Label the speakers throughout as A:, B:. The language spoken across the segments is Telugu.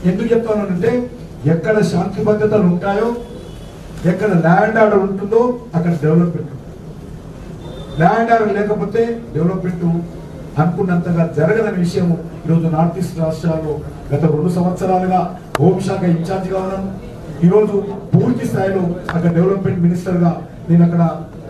A: ఎందుకు చెప్తానంటే ఎక్కడ శాంతి భద్రతలు ఉంటాయో ఎక్కడ ల్యాండ్ ఆర్డర్ ఉంటుందో అక్కడ డెవలప్మెంట్ ఉంటుంది. ల్యాండ్ ఆర్డర్ లేకపోతే డెవలప్మెంట్ అనుకున్నంతగా జరగదనే విషయం ఈరోజు నార్త్ ఈస్ట్ రాష్ట్రాల్లో గత రెండు సంవత్సరాలుగా హోంశాఖ ఇన్ఛార్జిగా ఉన్నాను ఈరోజు పూర్తి స్థాయిలో అక్కడ డెవలప్మెంట్ మినిస్టర్గా నేను అక్కడ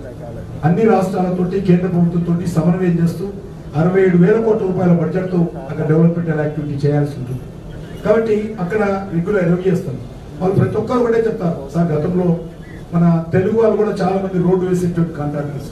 A: అన్ని రాష్ట్రాలతోటి కేంద్ర ప్రభుత్వంతో సమన్వయం చేస్తూ అరవై ఏడు వేల కోట్ల రూపాయల బడ్జెట్తో అక్కడ డెవలప్మెంట్ యాక్టివిటీ చేయాల్సి ఉంటుంది కాబట్టి అక్కడ రెగ్యులర్ రివ్యూ చేస్తాం వాళ్ళు ప్రతి ఒక్కరు ఒకటే చెప్తారు సార్ గతంలో మన తెలుగు వాళ్ళు కూడా చాలా మంది రోడ్డు వేసేటువంటి కాంట్రాక్టర్స్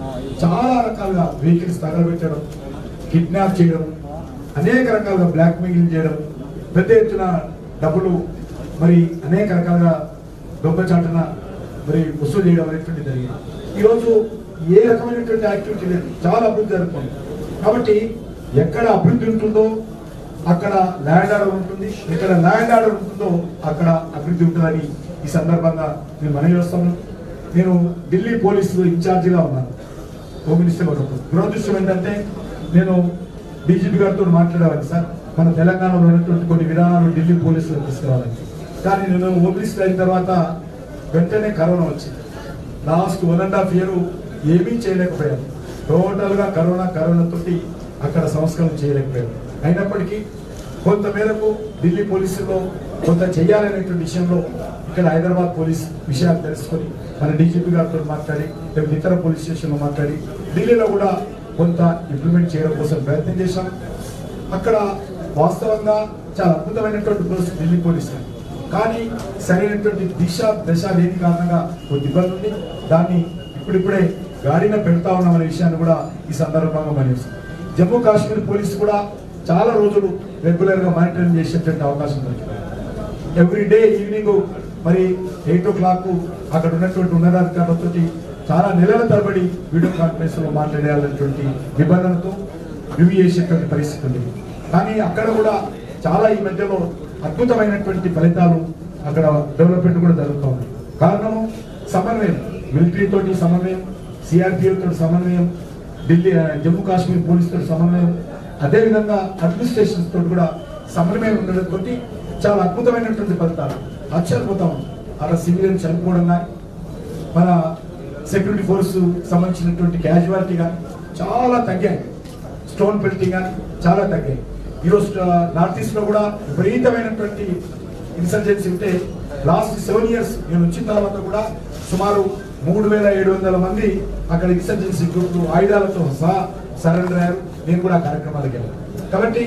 A: చాలా రకాలుగా వెహికల్స్ తగలబెట్టడం కిడ్నాప్ చేయడం అనేక రకాలుగా బ్లాక్ మెయిల్ చేయడం పెద్ద ఎత్తున డబ్బులు మరి అనేక రకాలుగా దొంగచాటున మరి వసూలు చేయడం అనేటువంటి జరిగింది ఈరోజు ఏ రకమైనటువంటి యాక్టివిటీ లేదు చాలా అభివృద్ధి జరుగుతుంది కాబట్టి ఎక్కడ అభివృద్ధి ఉంటుందో అక్కడ ల్యాండ్ ఆర్డర్ ఉంటుంది ఎక్కడ ల్యాండ్ ఆర్డర్ ఉంటుందో అక్కడ అభివృద్ధి ఉంటుందని ఈ సందర్భంగా నేను మనవి చేస్తాను నేను ఢిల్లీ పోలీసు ఇన్ఛార్జిగా ఉన్నాను హోమ్ మినిస్టర్ గారు దురదృష్టం ఏంటంటే నేను డీజీపీ గారితో మాట్లాడేవాడిని సార్ మన తెలంగాణలో ఉన్నటువంటి కొన్ని విధానాలు ఢిల్లీ పోలీసులు తీసుకురావాలని కానీ నేను హోమ్ మినిస్టర్ అయిన తర్వాత వెంటనే కరోనా వచ్చింది last one and half year ఏమీ చేయలేకపోయాను టోటల్ గా కరోనా కరోనా తోటి అక్కడ సంస్కరణ చేయలేకపోయాను అయినప్పటికీ కొంత మేరకు ఢిల్లీ పోలీసుల్లో కొంత చేయాలనేటువంటి విషయంలో ఇక్కడ హైదరాబాద్ పోలీస్ విషయాలు తెలుసుకొని మన డీజీపీ గారితో మాట్లాడి లేకపోతే ఇతర పోలీస్ స్టేషన్లో మాట్లాడి ఢిల్లీలో కూడా కొంత ఇంప్లిమెంట్ చేయడం కోసం ప్రయత్నం చేశాం అక్కడ వాస్తవంగా చాలా అద్భుతమైనటువంటి పరిస్థితి ఢిల్లీ పోలీసులు కానీ సరైనటువంటి దిశ దశ లేని కారణంగా కొద్ది ఇబ్బంది ఉంది దాన్ని ఇప్పుడిప్పుడే గాడిన పెడతా ఉన్నామనే విషయాన్ని కూడా ఈ సందర్భంగా మనీస్తాం జమ్మూ కాశ్మీర్ పోలీసు కూడా చాలా రోజులు రెగ్యులర్ గా మానిటరింగ్ చేసేటువంటి అవకాశం దొరికింది ఎవ్రీ డే ఈవినింగ్ మరి ఎయిట్ ఓ క్లాక్ అక్కడ ఉన్నటువంటి ఉన్నతాధికారులతో చాలా నెలల తరబడి వీడియో కాన్ఫరెన్స్ లో మాట్లాడేయాలన్నటువంటి నిబంధనతో రివ్యూ చేసేటువంటి పరిస్థితి ఉంది కానీ అక్కడ కూడా చాలా ఈ మధ్యలో అద్భుతమైనటువంటి ఫలితాలు అక్కడ డెవలప్మెంట్ కూడా జరుగుతూ ఉంది కారణము సమన్వయం మిలిటరీ తోటి సమన్వయం సిఆర్పిఎఫ్ తోటి సమన్వయం ఢిల్లీ ఆ, జమ్మూ కాశ్మీర్ పోలీస్ తోటి సమన్వయం అదేవిధంగా అడ్మినిస్ట్రేషన్స్ తోటి కూడా సమన్వయం ఉండడంతో చాలా అద్భుతమైనటువంటి ఫలితాలు ఆశ్చర్యపోతాం అక్కడ సివిలియన్ చనిపోవడం కానీ మన సెక్యూరిటీ ఫోర్స్ సంబంధించినటువంటి క్యాజువాలిటీ కానీ చాలా తగ్గాయి స్టోన్ పెల్టింగ్ కానీ చాలా తగ్గాయి ఈరోజు నార్త్ ఈస్ట్ లో కూడా విపరీతమైనటువంటి ఇన్సర్జెన్సీ ఉంటే లాస్ట్ సెవెన్ ఇయర్స్ నేను వచ్చిన తర్వాత కూడా సుమారు మూడు వేల ఏడు వందల మంది అక్కడ ఇన్సర్జెన్సీ గ్రూపులు ఆయుధాలతో సహా సరెండర్ అయ్యారు నేను కూడా ఆ కార్యక్రమాలకు వెళ్ళాను కాబట్టి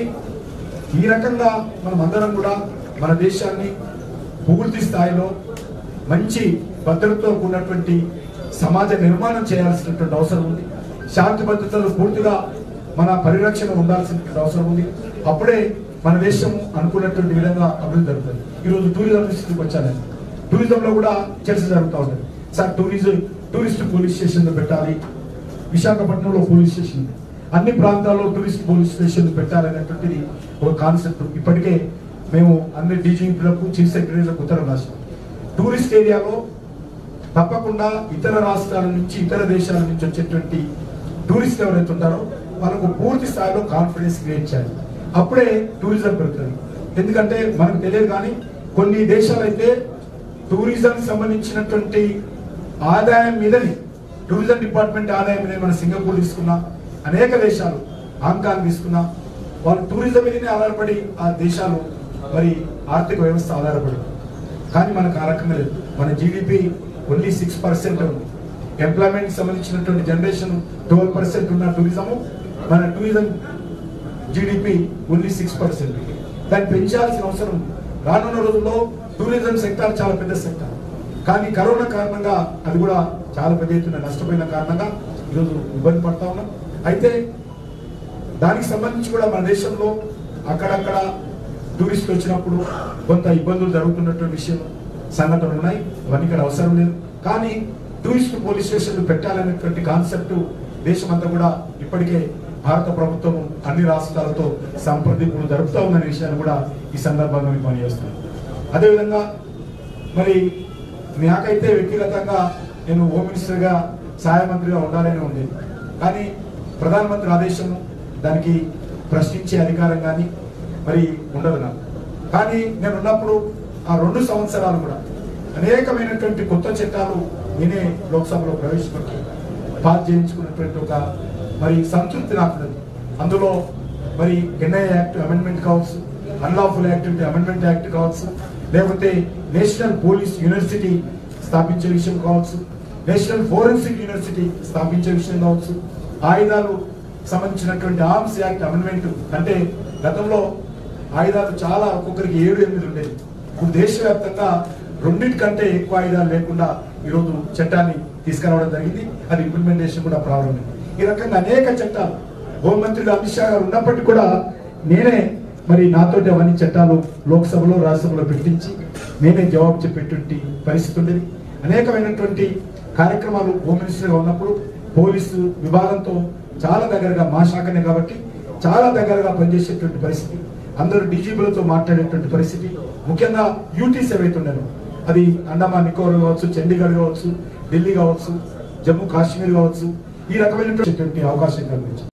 A: ఈ రకంగా మనం అందరం కూడా మన దేశాన్ని పూర్తి స్థాయిలో మంచి భద్రతతో కూడినటువంటి సమాజ నిర్మాణం చేయాల్సినటువంటి అవసరం ఉంది శాంతి భద్రతలు పూర్తిగా మన పరిరక్షణ ఉండాల్సినటువంటి అవసరం ఉంది అప్పుడే మన దేశం అనుకున్నటువంటి విధంగా అభివృద్ధి జరుగుతుంది ఈరోజు టూరిజం దృష్టికి వచ్చాను టూరిజంలో కూడా చర్చ జరుగుతూ ఉంటుంది sir tourism tourist police station పెట్టాలి విశాఖపట్నంలో పోలీస్ స్టేషన్ ఉంది. అన్ని ప్రాంతాల్లో టూరిస్ట్ పోలీస్ స్టేషన్ పెట్టాలనేటువంటిది ఒక కాన్సెప్ట్ ఇప్పటికే మేము అన్ని డీజీపీలకు చీఫ్ సెక్రటరీలకు ఉత్తరం రాసాం టూరిస్ట్ ఏరియాలో తప్పకుండా ఇతర రాష్ట్రాల నుంచి ఇతర దేశాల నుంచి వచ్చేటువంటి టూరిస్ట్ ఎవరైతే ఉంటారో వాళ్ళకు పూర్తి స్థాయిలో కాన్ఫిడెన్స్ క్రియేట్ చేయాలి అప్పుడే టూరిజం పెరుగుతుంది ఎందుకంటే మనకు తెలియదు కానీ కొన్ని దేశాలు అయితే టూరిజం సంబంధించినటువంటి ఆదాయం మీదని టూరిజం డిపార్ట్మెంట్ ఆదాయం మీద మన సింగపూర్ తీసుకున్నా అనేక దేశాలు హాంకాంగ్ తీసుకున్నా వాళ్ళు టూరిజం మీదనే ఆధారపడి ఆ దేశాలు మరి ఆర్థిక వ్యవస్థ ఆధారపడి కానీ మనకు ఆ రకంగా లేదు మన జీడిపి ఓన్లీ సిక్స్ పర్సెంట్ ఉంది ఎంప్లాయ్మెంట్ సంబంధించినటువంటి జనరేషన్ ట్వెల్వ్ పర్సెంట్ ఉన్న టూరిజము మన tourism GDP only six percent దాన్ని పెంచాల్సిన అవసరం ఉంది రానున్న రోజుల్లో టూరిజం సెక్టార్ చాలా పెద్ద సెక్టార్ కానీ కరోనా కారణంగా అది కూడా చాలా పెద్ద ఎత్తున నష్టపోయిన కారణంగా ఈరోజు ఇబ్బంది పడతా ఉన్నాం అయితే దానికి సంబంధించి కూడా మన దేశంలో అక్కడక్కడ టూరిస్టులు వచ్చినప్పుడు కొంత ఇబ్బందులు జరుగుతున్నటువంటి విషయం సంఘటనలు ఉన్నాయి అవన్నీ ఇక్కడ అవసరం లేదు కానీ టూరిస్ట్ పోలీస్ స్టేషన్లు పెట్టాలనేటువంటి కాన్సెప్ట్ దేశమంతా కూడా ఇప్పటికే భారత ప్రభుత్వం అన్ని రాష్ట్రాలతో సంప్రదింపులు జరుపుతూ ఉందనే విషయాన్ని కూడా ఈ సందర్భంగా మీకు పనిచేస్తున్నాను అదేవిధంగా మరి నాకైతే వ్యక్తిగతంగా నేను హోమ్ మినిస్టర్గా సహాయ మంత్రిగా ఉండాలని ఉండేది కానీ ప్రధానమంత్రి ఆదేశం దానికి ప్రశ్నించే అధికారం కానీ మరి ఉండదు నాకు కానీ నేను ఉన్నప్పుడు ఆ రెండు సంవత్సరాలు కూడా అనేకమైనటువంటి కొత్త చట్టాలు నేనే లోక్సభలో ప్రవేశపెట్టి పాస్ చేయించుకున్నటువంటి ఒక మరి సంతృప్తి నాకు ఉన్నది. అందులో మరి ఎన్ఐ యాక్ట్ అమెండ్మెంట్ కావచ్చు అన్లాఫుల్ యాక్టివిటీ అమెండ్మెంట్ యాక్ట్ కావచ్చు లేకపోతే నేషనల్ పోలీస్ యూనివర్సిటీ స్థాపించే విషయం కావచ్చు నేషనల్ ఫోరెన్సిక్ యూనివర్సిటీ స్థాపించే విషయం కావచ్చు ఆయుధాలు సంబంధించినటువంటి ఆర్మ్స్ యాక్ట్ అమెండ్మెంట్ అంటే గతంలో ఆయుధాలు చాలా ఒక్కొక్కరికి ఏడు ఎనిమిది ఉండేది ఇప్పుడు దేశవ్యాప్తంగా రెండింటికంటే ఎక్కువ ఆయుధాలు లేకుండా ఈరోజు చట్టాన్ని తీసుకురావడం జరిగింది అది ఇంప్లిమెంటేషన్ కూడా ప్రారంభమైంది ఈ రకంగా అనేక చట్టాలు హోంమంత్రులు అమిత్ షా గారు ఉన్నప్పటికీ కూడా నేనే మరి నాతోటి అవన్నీ చట్టాలు లోక్సభలో రాజ్యసభలో పెట్టించి నేనే జవాబు చెప్పేటువంటి పరిస్థితి ఉండేది అనేకమైనటువంటి కార్యక్రమాలు హోమ్ మినిస్టర్గా ఉన్నప్పుడు పోలీసు విభాగంతో చాలా దగ్గరగా మా శాఖనే కాబట్టి చాలా దగ్గరగా పనిచేసేటువంటి పరిస్థితి అందరూ డీజీపీలతో మాట్లాడేటువంటి పరిస్థితి ముఖ్యంగా యూటీస్ ఏవైతే ఉన్నాయో అది అండమాన్ నికోబార్ కావచ్చు చండీగఢ్ కావచ్చు ఢిల్లీ కావచ్చు జమ్మూ కాశ్మీర్ కావచ్చు ఈ రకమైనటువంటి అవకాశం కల్పించింది